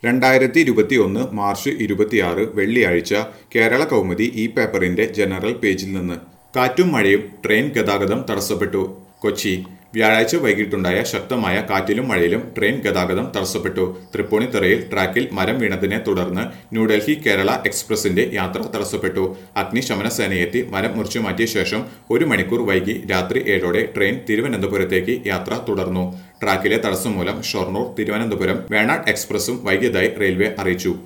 രണ്ടായിരത്തി ഇരുപത്തി ഒന്ന് മാർച്ച് ഇരുപത്തിയാറ് വെള്ളിയാഴ്ച കേരള കൗമുദി ഈ പേപ്പറിന്റെ ജനറൽ പേജിൽ നിന്ന് കാറ്റും മഴയും ട്രെയിൻ ഗതാഗതം തടസ്സപ്പെട്ടു കൊച്ചി വ്യാഴാഴ്ച വൈകിട്ടുണ്ടായ ശക്തമായ കാറ്റിലും മഴയിലും ട്രെയിൻ ഗതാഗതം തടസ്സപ്പെട്ടു തൃപ്പൂണിത്തുറയിൽ ട്രാക്കിൽ മരം വീണതിനെ തുടർന്ന് ന്യൂഡൽഹി കേരള എക്സ്പ്രസിന്റെ യാത്ര തടസ്സപ്പെട്ടു അഗ്നിശമന സേനയെത്തി മരം മുറിച്ചു മാറ്റിയ ശേഷം ഒരു മണിക്കൂർ വൈകി രാത്രി ഏഴോടെ ട്രെയിൻ തിരുവനന്തപുരത്തേക്ക് യാത്ര തുടർന്നു ട്രാക്കിലെ തടസ്സം മൂലം ഷൊർണൂർ തിരുവനന്തപുരം വേണാട് എക്സ്പ്രസും വൈകിയതായി റെയിൽവേ അറിയിച്ചു